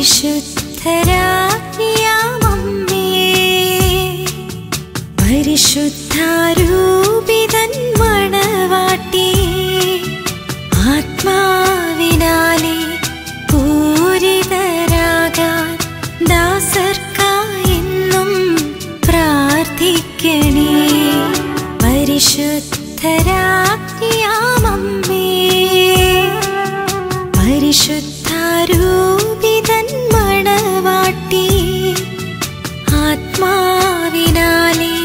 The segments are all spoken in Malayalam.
പരിശുദ്ധരാജ്ഞിയാമമ്മേ പരിശുദ്ധാരൂപിതൻ മണവാട്ടി ആത്മാവിനാലെ പൂരിതരാകാൻ ദാസർക്കായെന്നും പ്രാർത്ഥിക്കണേ പരിശുദ്ധരാജ്ഞിയാമമ്മേ പരിശുദ്ധാരൂപിതൻ മണവാട്ടി ആത്മാവിനാലെ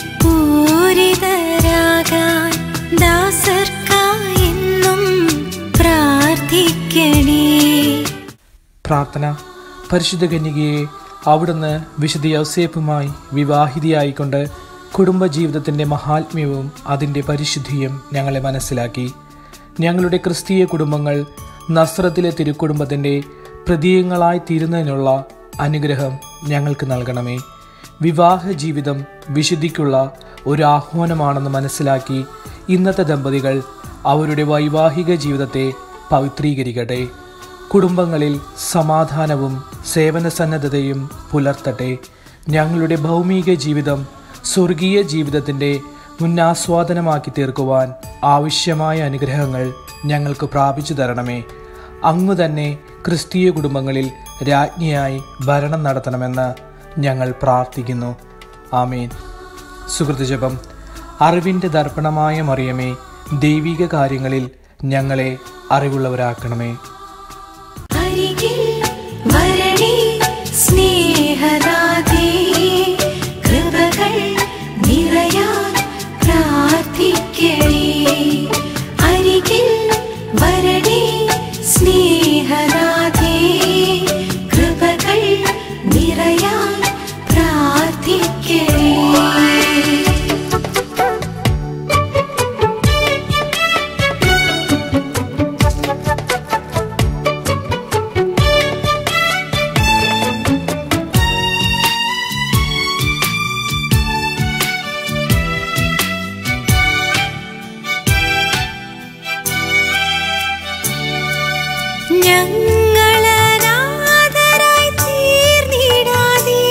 പൂരിതരാകാൻ ദാസർക്കായെന്നും പ്രാർത്ഥിക്കണേ പ്രാർത്ഥന പരിശുദ്ധ കന്യകയെ അവിടുന്ന് വിശുദ്ധ യൗസേപ്പുമായി വിവാഹിതയായിക്കൊണ്ട് കുടുംബജീവിതത്തിൻ്റെ മഹാത്മ്യവും അതിൻ്റെ പരിശുദ്ധിയും ഞങ്ങളെ മനസ്സിലാക്കി ഞങ്ങളുടെ ക്രിസ്തീയ കുടുംബങ്ങൾ നസ്രത്തിലെ തിരുക്കുടുംബത്തിൻ്റെ പ്രതീകങ്ങളായി തീരുന്നതിനുള്ള അനുഗ്രഹം ഞങ്ങൾക്ക് നൽകണമേ വിവാഹ ജീവിതം വിശുദ്ധിക്കുള്ള ഒരു ആഹ്വാനമാണെന്ന് മനസ്സിലാക്കി ഇന്നത്തെ ദമ്പതികൾ അവരുടെ വൈവാഹിക ജീവിതത്തെ പവിത്രീകരിക്കട്ടെ കുടുംബങ്ങളിൽ സമാധാനവും സേവന സന്നദ്ധതയും പുലർത്തട്ടെ ഞങ്ങളുടെ ഭൗമിക ജീവിതം സ്വർഗീയ ജീവിതത്തിൻ്റെ മുന്നാസ്വാദനമാക്കി തീർക്കുവാൻ ആവശ്യമായ അനുഗ്രഹങ്ങൾ ഞങ്ങൾക്ക് പ്രാപിച്ചു തരണമേ അങ്ങു തന്നെ ക്രിസ്തീയ കുടുംബങ്ങളിൽ രാജ്ഞിയായി ഭരണം നടത്തണമെന്ന് ഞങ്ങൾ പ്രാർത്ഥിക്കുന്നു ആമീൻ സുഹൃത്ത് ജപം അറിവിൻ്റെ ദർപ്പണമായ മറിയമേ ദൈവിക കാര്യങ്ങളിൽ ഞങ്ങളെ അറിവുള്ളവരാക്കണമേ അരികിൽ വരണേ സ്നേഹദാതേ കൃപകൾ നിറയാൻ പ്രാർത്ഥിക്കണേ അരികിൽ വരണേ സ്നേഹദാതേ കൃപകൾ നിറയാൻ പ്രാർത്ഥിക്കണേ ഞങ്ങളനാഥരായി തീർന്നിടാതെ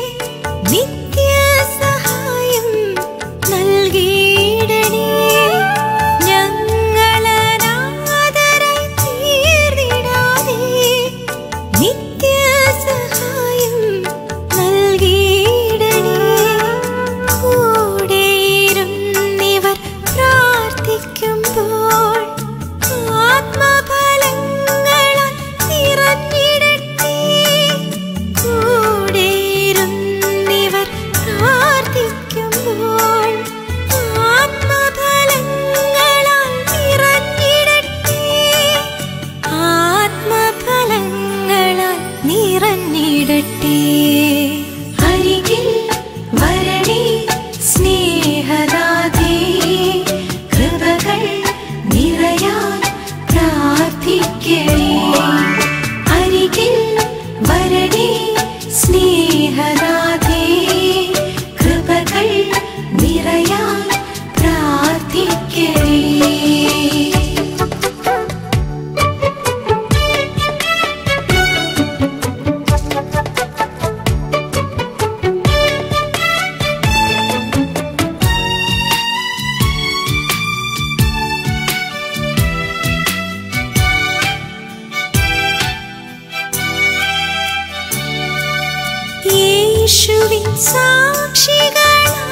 നിത്യസഹായം നൽകിയിടണേ ഞങ്ങളനാഥരായി തീർന്നിടാതെ നിത്യസഹായം നൽകിയിടണേ കൂടെയിരുന്നിവർ പ്രാർത്ഥിക്കുമ്പോൾ ആത്മഫലങ്ങളാൽ നിറഞ്ഞിടട്ടെ കൂടെയിരുന്നിവർ പ്രാർത്ഥിക്കുമ്പോൾ ആത്മഫലങ്ങളാൽ നിറഞ്ഞിടട്ടെ ആത്മഫലങ്ങളാൽ നിറഞ്ഞിടട്ടെ അരികിൽ വരണേ സ്നേഹദാതേ കൃപകൾ നിറയാൻ പ്രാർത്ഥിക്കണേ അരികിൽ വരണേ സ്നേഹദാതേ കൃപകൾ നിറയാൻ പ്രാർത്ഥിക്കണേ യേശുവിൻ സാക്ഷികളാ